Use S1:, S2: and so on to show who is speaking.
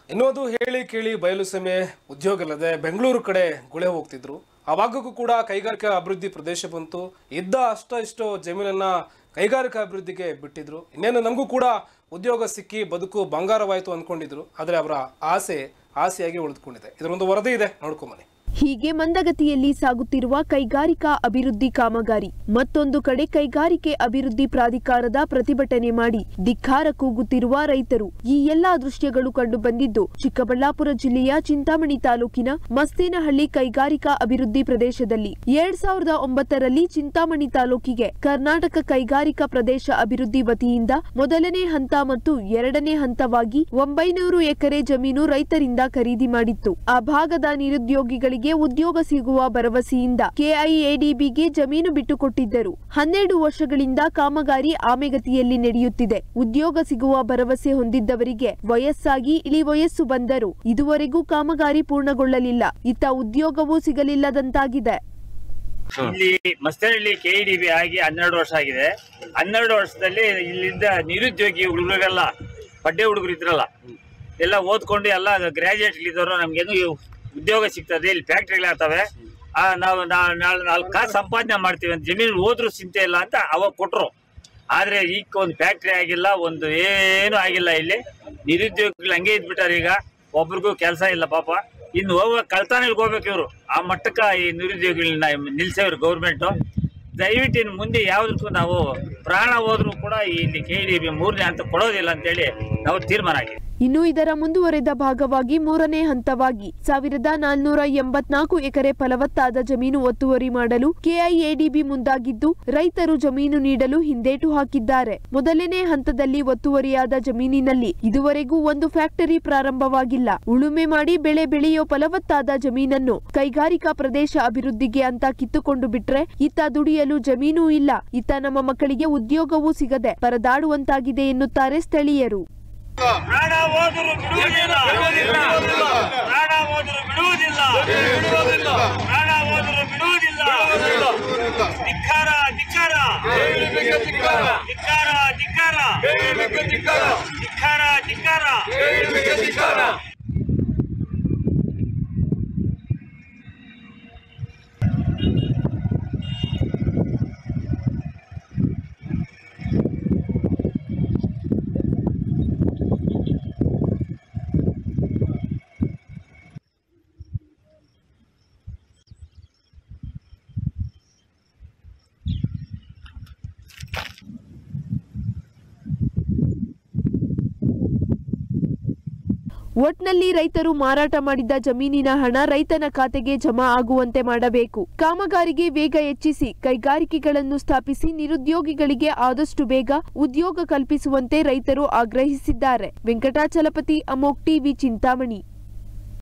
S1: ಇನ್ನೊಂದು ಹೇಳಿ ಕೇಳಿ ಬಯಲು ಸೀಮೆ ಉದ್ಯೋಗ ಇಲ್ಲದೆ ಬೆಂಗಳೂರು ಕಡೆ ಗುಳೆ ಹೋಗ್ತಿದ್ರು ಆ ಭಾಗಕ್ಕೂ ಕೂಡ ಕೈಗಾರಿಕಾ ಅಭಿವೃದ್ಧಿ ಪ್ರದೇಶ ಬಂತು ಇದ್ದ ಅಷ್ಟ ಇಷ್ಟೋ ಜಮೀನನ್ನ ಕೈಗಾರಿಕಾ ಅಭಿವೃದ್ಧಿಗೆ ಬಿಟ್ಟಿದ್ರು ಇನ್ನೇನು ನಮಗೂ ಕೂಡ ಉದ್ಯೋಗ ಸಿಕ್ಕಿ ಬದುಕು ಬಂಗಾರವಾಯಿತು ಅಂದ್ಕೊಂಡಿದ್ರು ಆದರೆ ಅವರ ಆಸೆ ಆಸೆಯಾಗಿ ಉಳಿದುಕೊಂಡಿದೆ ಇದರೊಂದು ವರದಿ ಇದೆ ನೋಡ್ಕೊಂಬನ್ನಿ
S2: ಹೀಗೆ ಮಂದಗತಿಯಲ್ಲಿ ಸಾಗುತ್ತಿರುವ ಕೈಗಾರಿಕಾ ಅಭಿವೃದ್ಧಿ ಕಾಮಗಾರಿ ಮತ್ತೊಂದು ಕಡೆ ಕೈಗಾರಿಕೆ ಅಭಿವೃದ್ಧಿ ಪ್ರಾಧಿಕಾರದ ಪ್ರತಿಭಟನೆ ಮಾಡಿ ಧಿಕ್ಕಾರ ಕೂಗುತ್ತಿರುವ ರೈತರು ಈ ಎಲ್ಲಾ ದೃಶ್ಯಗಳು ಕಂಡು ಬಂದಿದ್ದು ಚಿಕ್ಕಬಳ್ಳಾಪುರ ಜಿಲ್ಲೆಯ ಚಿಂತಾಮಣಿ ತಾಲೂಕಿನ ಮಸ್ತೇನಹಳ್ಳಿ ಕೈಗಾರಿಕಾ ಅಭಿವೃದ್ಧಿ ಪ್ರದೇಶದಲ್ಲಿ ಎರಡ್ ಸಾವಿರದ ಒಂಬತ್ತರಲ್ಲಿ ಚಿಂತಾಮಣಿ ತಾಲೂಕಿಗೆ ಕರ್ನಾಟಕ ಕೈಗಾರಿಕಾ ಪ್ರದೇಶ ಅಭಿವೃದ್ಧಿ ವತಿಯಿಂದ ಮೊದಲನೇ ಹಂತ ಮತ್ತು ಎರಡನೇ ಹಂತವಾಗಿ ಒಂಬೈನೂರು ಎಕರೆ ಜಮೀನು ರೈತರಿಂದ ಖರೀದಿ ಮಾಡಿತ್ತು ಆ ಭಾಗದ ನಿರುದ್ಯೋಗಿಗಳಿಗೆ ಉದ್ಯೋಗ ಸಿಗುವ ಭರವಸೆಯಿಂದ ಕೆಐಎಡಿಬಿಗೆ ಜಮೀನು ಬಿಟ್ಟುಕೊಟ್ಟಿದ್ದರು ಹನ್ನೆರಡು ವರ್ಷಗಳಿಂದ ಕಾಮಗಾರಿ ಆಮೆಗತಿಯಲ್ಲಿ ನಡೆಯುತ್ತಿದೆ ಉದ್ಯೋಗ ಸಿಗುವ ಭರವಸೆ ಹೊಂದಿದ್ದವರಿಗೆ ವಯಸ್ಸಾಗಿ ಇಳಿ ವಯಸ್ಸು ಬಂದರೂ ಇದುವರೆಗೂ ಕಾಮಗಾರಿ ಪೂರ್ಣಗೊಳ್ಳಲಿಲ್ಲ ಇತ್ತ ಉದ್ಯೋಗವೂ ಸಿಗಲಿಲ್ಲದಂತಾಗಿದೆ
S3: ಇಲ್ಲಿ ಮಸ್ತನಹಳ್ಳಿ ಕೆಇಡಿಬಿ ಆಗಿ ಹನ್ನೆರಡು ವರ್ಷ ಆಗಿದೆ ಹನ್ನೆರಡು ವರ್ಷದಲ್ಲಿ ಇಲ್ಲಿಂದ ನಿರುದ್ಯೋಗಿ ಹುಡುಗರೆಲ್ಲ ಬಡ್ಡೆ ಹುಡುಗರು ಇದ್ರಲ್ಲ ಎಲ್ಲ ಓದ್ಕೊಂಡು ಎಲ್ಲ ಗ್ರಾಜುಯೇಟ್ ಇದ್ದವರು ನಮ್ಗೆ ಹೆಂಗ ಉದ್ಯೋಗ ಸಿಗ್ತದೆ ಇಲ್ಲಿ ಫ್ಯಾಕ್ಟ್ರಿಗಳಾಗ್ತವೆ ಆ ನಾವು ನಾ- ನಾಳೆ ನಾಲ್ಕು ಕಾಸು ಸಂಪಾದನೆ ಮಾಡ್ತೀವಿ ಅಂತ ಜಮೀನು ಹೋದ್ರೂ ಚಿಂತೆ ಇಲ್ಲ ಅಂತ ಅವಾಗ ಕೊಟ್ರು ಆದ್ರೆ ಈಗ ಒಂದು ಫ್ಯಾಕ್ಟ್ರಿ ಆಗಿಲ್ಲ ಒಂದು ಏನು ಆಗಿಲ್ಲ ಇಲ್ಲಿ ನಿರುದ್ಯೋಗಿಗಳು ಹಂಗೆ ಇದ್ಬಿಟ್ಟಾರೆ ಈಗ ಒಬ್ರಿಗೂ ಕೆಲಸ ಇಲ್ಲ ಪಾಪ ಇನ್ನು ಹೋಗುವ ಕಳ್ತಾನಗಳಿಗೆ ಹೋಗ್ಬೇಕು ಇವರು ಆ ಮಟ್ಟಕ್ಕ ಈ ನಿರುದ್ಯೋಗಿಗಳನ್ನ ನಿಲ್ಸೇವ್ರು ಗೌರ್ಮೆಂಟು ದಯವಿಟ್ಟು ಇನ್ನು ಮುಂದೆ ಯಾವ್ದಕ್ಕೂ ನಾವು ಪ್ರಾಣ ಹೋದ್ರೂ ಕೂಡ ಇಲ್ಲಿ ಕೆ ಡಿ ಬಿ ಮೂರನೇ ಹಂತ ಕೊಡೋದಿಲ್ಲ ಅಂತೇಳಿ ನಾವು ತೀರ್ಮಾನ ಆಗಿದೆ
S2: ಇನ್ನು ಇದರ ಮುಂದುವರೆದ ಭಾಗವಾಗಿ ಮೂರನೇ ಹಂತವಾಗಿ ಸಾವಿರದ ನಾಲ್ನೂರ ಎಂಬತ್ನಾಲ್ಕು ಎಕರೆ ಫಲವತ್ತಾದ ಜಮೀನು ಒತ್ತುವರಿ ಮಾಡಲು ಕೆಐಎಡಿಬಿ ಮುಂದಾಗಿದ್ದು ರೈತರು ಜಮೀನು ನೀಡಲು ಹಿಂದೇಟು ಹಾಕಿದ್ದಾರೆ ಮೊದಲನೇ ಹಂತದಲ್ಲಿ ಒತ್ತುವರಿಯಾದ ಜಮೀನಿನಲ್ಲಿ ಇದುವರೆಗೂ ಒಂದು ಫ್ಯಾಕ್ಟರಿ ಪ್ರಾರಂಭವಾಗಿಲ್ಲ ಉಳುಮೆ ಮಾಡಿ ಬೆಳೆ ಬೆಳೆಯೋ ಫಲವತ್ತಾದ ಜಮೀನನ್ನು ಕೈಗಾರಿಕಾ ಪ್ರದೇಶ ಅಭಿವೃದ್ಧಿಗೆ ಅಂತ ಕಿತ್ತುಕೊಂಡು ಬಿಟ್ರೆ ಇತ್ತ ದುಡಿಯಲು ಜಮೀನೂ ಇಲ್ಲ ಇತ್ತ ನಮ್ಮ ಮಕ್ಕಳಿಗೆ ಉದ್ಯೋಗವೂ ಸಿಗದೆ ಪರದಾಡುವಂತಾಗಿದೆ ಎನ್ನುತ್ತಾರೆ ಸ್ಥಳೀಯರು
S3: ಪ್ರಾಣ ಹೋದರೂ ಬಿಡುವುದಿಲ್ಲ ಪ್ರಾಣ ಹೋದರೂ ಬಿಡುವುದಿಲ್ಲ ಪ್ರಾಣ ಹೋದರೂ ಬಿಡುವುದಿಲ್ಲ ಧಿಕ್ಕಾರ ಧಿಕ್ಕಾರ ಧಿಕ್ಕಾರ ಧಿಕ್ಕಾರ ಧಿಕ್ಕಾರ ಧಿಕ್ಕಾರ
S2: ಒಟ್ನಲ್ಲಿ ರೈತರು ಮಾರಾಟ ಮಾಡಿದ್ದ ಜಮೀನಿನ ಹಣ ರೈತನ ಖಾತೆಗೆ ಜಮಾ ಆಗುವಂತೆ ಮಾಡಬೇಕು ಕಾಮಗಾರಿಗೆ ವೇಗ ಹೆಚ್ಚಿಸಿ ಕೈಗಾರಿಕೆಗಳನ್ನು ಸ್ಥಾಪಿಸಿ ನಿರುದ್ಯೋಗಿಗಳಿಗೆ ಆದಷ್ಟು ಬೇಗ ಉದ್ಯೋಗ ಕಲ್ಪಿಸುವಂತೆ ರೈತರು ಆಗ್ರಹಿಸಿದ್ದಾರೆ ವೆಂಕಟಾಚಲಪತಿ ಅಮೋಕ್ ಟಿವಿ ಚಿಂತಾಮಣಿ